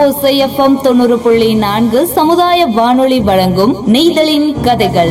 ஓசை எஃப்எம் தொண்ணூறு புள்ளி நான்கு சமுதாய வானொலி வழங்கும் நெய்தலின் கதைகள்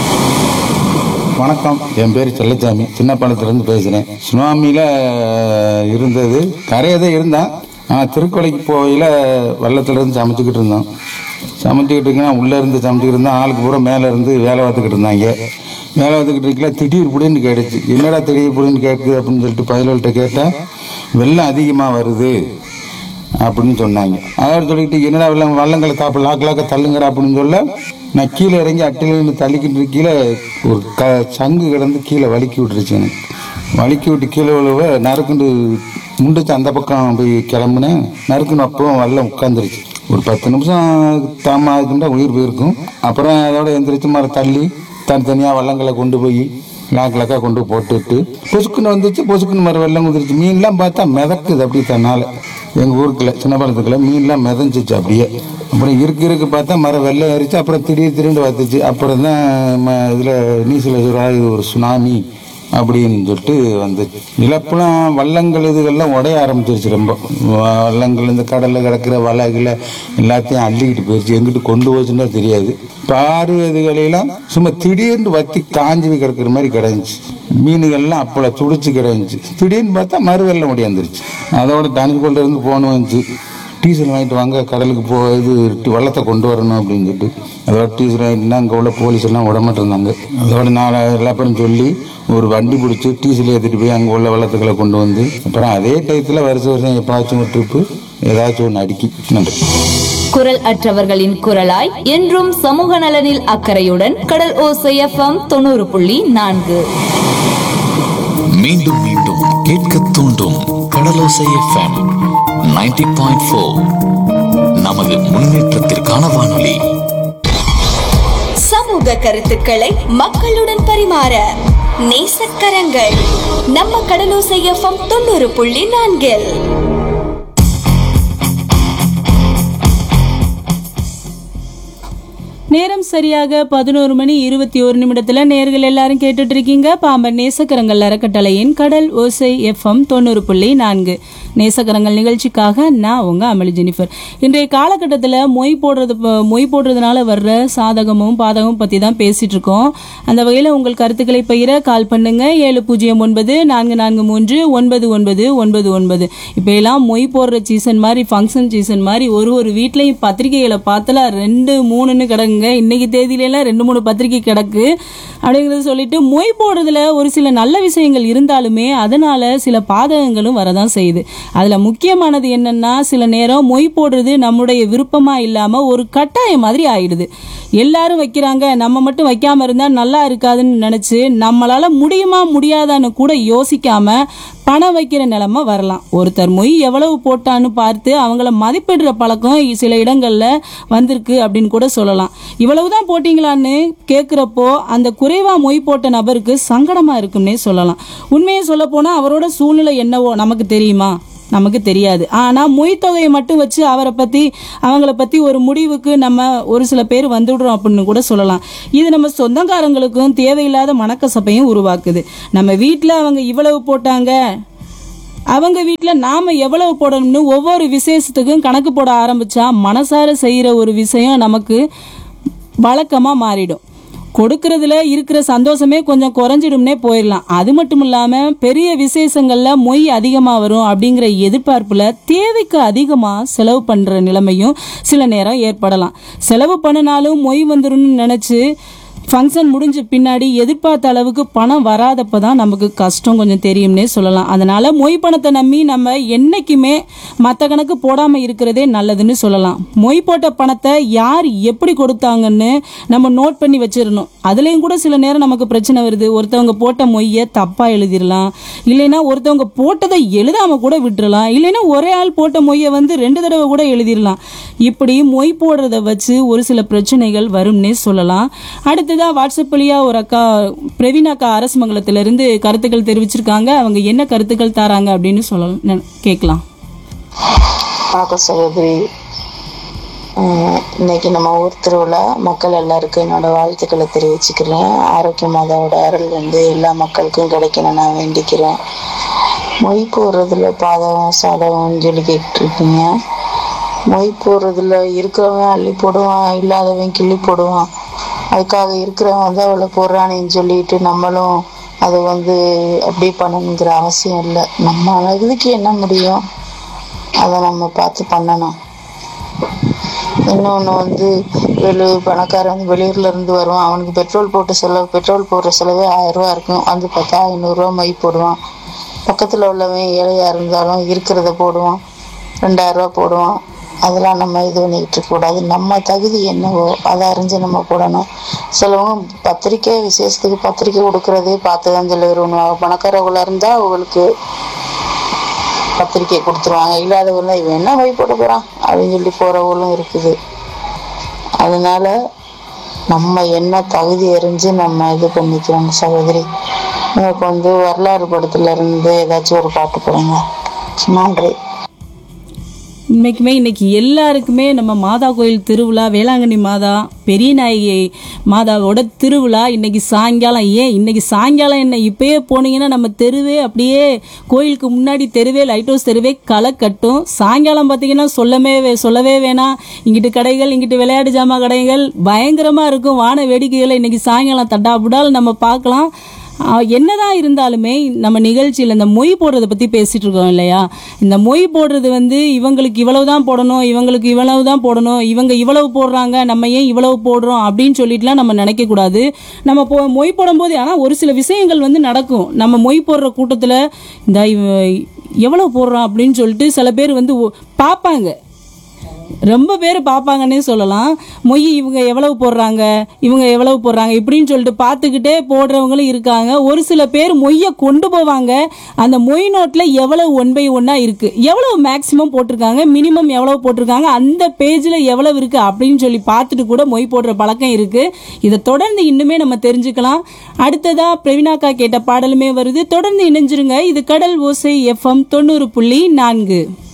வணக்கம் என் பேர் செல்லச்சாமி சின்ன பணத்துலேருந்து பேசுகிறேன் சுனாமியில் இருந்தது கரையை தான் இருந்தேன் ஆனால் திருக்கொலைக்கு போகையில் வெள்ளத்துலேருந்து சமைச்சிக்கிட்டு இருந்தோம் சமைச்சிக்கிட்டு இருக்கேன் உள்ளே இருந்து சமைச்சிக்கிட்டு இருந்தோம் ஆளுக்கு பூரா மேலே இருந்து வேலை பார்த்துக்கிட்டு இருந்தாங்க வேலை பார்த்துக்கிட்டு இருக்கல திடீர் புடின்னு கேட்டுச்சு என்னடா திடீர் புடின்னு கேட்குது அப்படின்னு சொல்லிட்டு பதினொல்கிட்ட கேட்டால் வெள்ளம் அதிகமாக வருது அப்படின்னு சொன்னாங்க அதோட சொல்லிட்டு என்னடா வெள்ளம் வள்ளங்களை தாப்பு லாக்கு லாக்க தள்ளுங்கடா அப்படின்னு சொல்ல நான் கீழே இறங்கி அட்டிலிருந்து தள்ளிக்கிட்டு கீழே ஒரு க சங்கு கிடந்து கீழே வலிக்கி விட்டுருச்சு எனக்கு வலிக்கி விட்டு கீழே விழுவ நறுக்குண்டு முண்டுச்சு அந்த பக்கம் போய் கிளம்புனேன் நறுக்குன்னு அப்பவும் வெள்ளம் உட்காந்துருச்சு ஒரு பத்து நிமிஷம் தாமாதுண்டா உயிர் போயிருக்கும் அப்புறம் அதோட எந்திரிச்சு மரம் தள்ளி தனித்தனியாக வள்ளங்களை கொண்டு போய் லாக் லாக்கா கொண்டு போட்டுட்டு பொசுக்குன்னு வந்துச்சு பொசுக்குன்னு மறு வெள்ளம் குதிருச்சு மீன்லாம் பார்த்தா மிதக்குது அப்படி தன்னால எங்கள் ஊருக்குள்ள சின்ன பழத்துக்குள்ள மீன்லாம் மிதந்துச்சு அப்படியே அப்புறம் இருக்கு இருக்கு பார்த்தா மரம் வெள்ளம் ஏறிச்சு அப்புறம் திடீர் திடீர்னு வந்துச்சு அப்புறம் தான் இதில் நீச்சல் இது ஒரு சுனாமி அப்படின்னு சொல்லிட்டு வந்து நிலப்பெல்லாம் வள்ளங்கள் இதுகள்லாம் உடைய ஆரம்பிச்சிருச்சு ரொம்ப வள்ளங்கள் இந்த கடலில் கிடக்கிற வலைகளை எல்லாத்தையும் அள்ளிக்கிட்டு போயிடுச்சு எங்கிட்டு கொண்டு போச்சுன்னா தெரியாது பாரு இதுகளெல்லாம் சும்மா திடீர்னு வத்தி காஞ்சி கிடக்கிற மாதிரி கிடந்துச்சு மீனுகள்லாம் அப்பள துடிச்சு கிடந்துச்சு திடீர்னு பார்த்தா மறு வெள்ளம் முடியாந்துருச்சு அதோட தனிக்கொள்ள இருந்து போன வந்துச்சு டீசல் வாங்கிட்டு வாங்க கடலுக்கு போ இது டி- வள்ளத்தை கொண்டு வரணும் அப்படின்னு சொல்லிட்டு அதோட டீசல் வாங்கிட்டுனா அங்கே உள்ள போலீஸ் எல்லாம் விடமாட்டு இருந்தாங்க அதோட நான் எல்லா பேரும் சொல்லி ஒரு வண்டி பிடிச்சி டீசல் ஏற்றிட்டு போய் அங்கே உள்ள வள்ளத்துக்களை கொண்டு வந்து அப்புறம் அதே டயத்தில் வருஷம் வருஷம் எப்பாச்சும் ஒரு ட்ரிப்பு ஏதாச்சும் ஒன்று அடிக்கி நன்றி குரல் அற்றவர்களின் குரலாய் என்றும் சமூக நலனில் அக்கறையுடன் கடல் ஓசை எஃப்எம் தொண்ணூறு புள்ளி நான்கு மீண்டும் மீண்டும் கேட்க தூண்டும் கடலோசை எஃப்எம் 90.4 பாயிண்ட் ஃபோர் நமது முன்னேற்றத்திற்கான வானொலி சமூக கருத்துக்களை மக்களுடன் பரிமாற நேசக்கரங்கள் நம்ம கடலோசை எஃப்எம் தொண்ணூறு புள்ளி நான்கில் நேரம் சரியாக பதினோரு மணி இருபத்தி ஒரு நிமிடத்துல நேர்கள் எல்லாரும் கேட்டுட்டு இருக்கீங்க பாம்பன் நேசக்கரங்கள் அறக்கட்டளையின் கடல் ஓசை எஃப்எம் தொண்ணூறு புள்ளி நான்கு நேசக்கரங்கள் நிகழ்ச்சிக்காக நான் உங்க அமளி ஜெனிஃபர் இன்றைய காலகட்டத்தில் மொய் போடுறது ப- மொய் போடுறதுனால வர்ற சாதகமும் பாதகமும் பத்தி தான் பேசிட்டு இருக்கோம் அந்த வகையில் உங்கள் கருத்துக்களை பகிர கால் பண்ணுங்க ஏழு பூஜ்ஜியம் ஒன்பது நான்கு நான்கு மூன்று ஒன்பது ஒன்பது ஒன்பது ஒன்பது இப்போ எல்லாம் மொய் போடுற சீசன் மாதிரி ஃபங்க்ஷன் சீசன் மாதிரி ஒரு ஒரு வீட்லயும் பத்திரிகைகளை பார்த்தல ரெண்டு மூணுன்னு கிடக்குங்க இன்னைக்கு தேதியில எல்லாம் ரெண்டு மூணு பத்திரிகை கிடக்கு அப்படிங்கறத சொல்லிட்டு மொய் போடுறதுல ஒரு சில நல்ல விஷயங்கள் இருந்தாலுமே அதனால சில பாதகங்களும் வரதான் செய்யுது அதுல முக்கியமானது என்னன்னா சில நேரம் மொய் போடுறது நம்முடைய விருப்பமா இல்லாம ஒரு கட்டாயம் மாதிரி ஆயிடுது எல்லாரும் வைக்கிறாங்க நம்ம மட்டும் வைக்காம இருந்தா நல்லா இருக்காதுன்னு நினைச்சு நம்மளால முடியுமா முடியாதான்னு கூட யோசிக்காம பணம் வைக்கிற நிலைமை வரலாம் ஒருத்தர் மொய் எவ்வளவு போட்டான்னு பார்த்து அவங்கள மதிப்பிடுற பழக்கம் சில இடங்கள்ல வந்திருக்கு அப்படின்னு கூட சொல்லலாம் இவ்வளவுதான் போட்டீங்களான்னு கேட்குறப்போ அந்த குறைவா மொய் போட்ட நபருக்கு சங்கடமா இருக்குன்னே சொல்லலாம் உண்மையை சொல்ல போனா அவரோட சூழ்நிலை என்னவோ நமக்கு தெரியுமா நமக்கு தெரியாது ஆனா மொய் தொகையை மட்டும் வச்சு அவரை பத்தி அவங்கள பத்தி ஒரு முடிவுக்கு நம்ம ஒரு சில பேர் வந்துடுறோம் அப்படின்னு கூட சொல்லலாம் இது நம்ம சொந்தக்காரங்களுக்கும் தேவையில்லாத மனக்கசப்பையும் உருவாக்குது நம்ம வீட்டில் அவங்க இவ்வளவு போட்டாங்க அவங்க வீட்டில் நாம எவ்வளவு போடணும்னு ஒவ்வொரு விசேஷத்துக்கும் கணக்கு போட ஆரம்பிச்சா மனசார செய்யற ஒரு விஷயம் நமக்கு வழக்கமா மாறிடும் கொடுக்கறதுல இருக்கிற சந்தோஷமே கொஞ்சம் குறைஞ்சிடும்னே போயிடலாம் அது மட்டும் இல்லாம பெரிய விசேஷங்கள்ல மொய் அதிகமா வரும் அப்படிங்கிற எதிர்பார்ப்புல தேவைக்கு அதிகமா செலவு பண்ற நிலைமையும் சில நேரம் ஏற்படலாம் செலவு பண்ணினாலும் மொய் வந்துரும்னு நினைச்சு ஃபங்க்ஷன் முடிஞ்ச பின்னாடி எதிர்பார்த்த அளவுக்கு பணம் வராதப்ப தான் நமக்கு கஷ்டம் கொஞ்சம் தெரியும்னே சொல்லலாம் அதனால மொய் பணத்தை நம்பி நம்ம என்னைக்குமே மற்ற கணக்கு போடாம இருக்கிறதே நல்லதுன்னு சொல்லலாம் மொய் போட்ட பணத்தை யார் எப்படி கொடுத்தாங்கன்னு நம்ம நோட் பண்ணி வச்சிடணும் அதுலேயும் கூட சில நேரம் நமக்கு பிரச்சனை வருது ஒருத்தவங்க போட்ட மொய்யை தப்பா எழுதிடலாம் இல்லைன்னா ஒருத்தவங்க போட்டதை எழுதாம கூட விட்டுறலாம் இல்லைன்னா ஒரே ஆள் போட்ட மொய்யை வந்து ரெண்டு தடவை கூட எழுதிடலாம் இப்படி மொய் போடுறத வச்சு ஒரு சில பிரச்சனைகள் வரும்னே சொல்லலாம் அடுத்ததா வாட்ஸ்அப் வழியா ஒரு அக்கா பிரவீன் அக்கா அரசமங்கலத்திலிருந்து கருத்துக்கள் தெரிவிச்சிருக்காங்க அவங்க என்ன கருத்துக்கள் தராங்க அப்படின்னு சொல்லலாம் கேட்கலாம் வணக்கம் சகோதரி ஆஹ் இன்னைக்கு நம்ம ஊர் திருவிழா மக்கள் எல்லாருக்கும் என்னோட வாழ்த்துக்களை தெரிவிச்சுக்கிறேன் ஆரோக்கிய மாதாவோட அருள் வந்து எல்லா மக்களுக்கும் கிடைக்கணும் நான் வேண்டிக்கிறேன் மொய் போடுறதுல பாதகம் சாதகம்னு சொல்லி கேட்டுருக்கீங்க மொய் போடுறதுல இருக்கிறவன் அள்ளி போடுவான் இல்லாதவன் கிள்ளி போடுவான் அதுக்காக இருக்கிறவன் வந்து அவளை போடுறானேன்னு சொல்லிட்டு நம்மளும் அதை வந்து அப்படி பண்ணணுங்கிற அவசியம் இல்லை நம்ம அளவுக்கு என்ன முடியும் அதை நம்ம பார்த்து பண்ணணும் இன்னொன்று வந்து வெளி பணக்காரன் வந்து வெளியூர்ல இருந்து வருவான் அவனுக்கு பெட்ரோல் போட்டு செலவு பெட்ரோல் போடுற செலவே ஆயிரம் ரூபா இருக்கும் வந்து பார்த்தா ஐநூறுரூவா மை போடுவான் பக்கத்தில் உள்ளவன் ஏழையாக இருந்தாலும் இருக்கிறத போடுவான் ரெண்டாயிரம் ரூபா போடுவான் அதெல்லாம் நம்ம இது பண்ணிக்கிட்டு இருக்கக்கூடாது நம்ம தகுதி என்னவோ அதை அறிஞ்சு நம்ம போடணும் சிலவங்க பத்திரிக்கை விசேஷத்துக்கு பத்திரிக்கை கொடுக்கறதே பார்த்து தான் சொல்லி வருவாங்க பணக்காரவங்களா இருந்தால் அவங்களுக்கு பத்திரிக்கை கொடுத்துருவாங்க இல்லாதவங்க இவன் என்ன வை போட போகிறான் அப்படின்னு சொல்லி போகிறவங்களும் இருக்குது அதனால நம்ம என்ன தகுதி அறிஞ்சு நம்ம இது பண்ணிக்கிறோம் சகோதரி எனக்கு வந்து வரலாறு படத்துல இருந்து ஏதாச்சும் ஒரு பாட்டு போடுங்க நன்றி உண்மைக்குமே இன்னைக்கு எல்லாருக்குமே நம்ம மாதா கோயில் திருவிழா வேளாங்கண்ணி மாதா பெரிய நாயகி மாதாவோட திருவிழா இன்னைக்கு சாயங்காலம் ஏன் இன்னைக்கு சாயங்காலம் என்ன இப்பயே போனீங்கன்னா நம்ம தெருவே அப்படியே கோயிலுக்கு முன்னாடி தெருவே லைட் ஹவுஸ் தெருவே களை கட்டும் சாயங்காலம் பார்த்தீங்கன்னா சொல்லவே வே- சொல்லவே வேணாம் இங்கிட்டு கடைகள் இங்கிட்டு விளையாட்டு ஜாமா கடைகள் பயங்கரமா இருக்கும் வான வேடிக்கைகளை இன்னைக்கு சாயங்காலம் தட்டாபுடால் நம்ம பார்க்கலாம் ஆஹ் என்னதான் இருந்தாலுமே நம்ம நிகழ்ச்சியில் இந்த மொய் போடுறத பற்றி பேசிட்டு இருக்கோம் இல்லையா இந்த மொய் போடுறது வந்து இவங்களுக்கு இவ்வளவு தான் போடணும் இவங்களுக்கு இவ்வளவு தான் போடணும் இவங்க இவ்வளவு போடுறாங்க நம்ம ஏன் இவ்வளவு போடுறோம் அப்படின்னு சொல்லிட்டுலாம் நம்ம நினைக்கக்கூடாது நம்ம போ மொய் போடும்போது ஆனால் ஒரு சில விஷயங்கள் வந்து நடக்கும் நம்ம மொய் போடுற கூட்டத்தில் இந்த இவ- எவ்வளவு போடுறோம் அப்படின்னு சொல்லிட்டு சில பேர் வந்து ஒ- பார்ப்பாங்க ரொம்ப பேர் பார்ப்பாங்கன்னே சொல்லலாம் மொய் இவங்க எவ்வளவு போடுறாங்க இவங்க எவ்வளவு போடுறாங்க இப்படின்னு சொல்லிட்டு பார்த்துக்கிட்டே போடுறவங்களும் இருக்காங்க ஒரு சில பேர் மொய்யை கொண்டு போவாங்க அந்த மொய் நோட்டில் எவ்வளவு ஒன் பை ஒன்னாக இருக்குது எவ்வளவு மேக்ஸிமம் போட்டிருக்காங்க மினிமம் எவ்வளவு போட்டிருக்காங்க அந்த பேஜில் எவ்வளவு இருக்குது அப்படின்னு சொல்லி பார்த்துட்டு கூட மொய் போடுற பழக்கம் இருக்குது இதை தொடர்ந்து இன்னுமே நம்ம தெரிஞ்சுக்கலாம் அடுத்ததா பிரவீனாக்கா கேட்ட பாடலுமே வருது தொடர்ந்து இணைஞ்சிருங்க இது கடல் ஓசை எஃப்எம் தொண்ணூறு புள்ளி நான்கு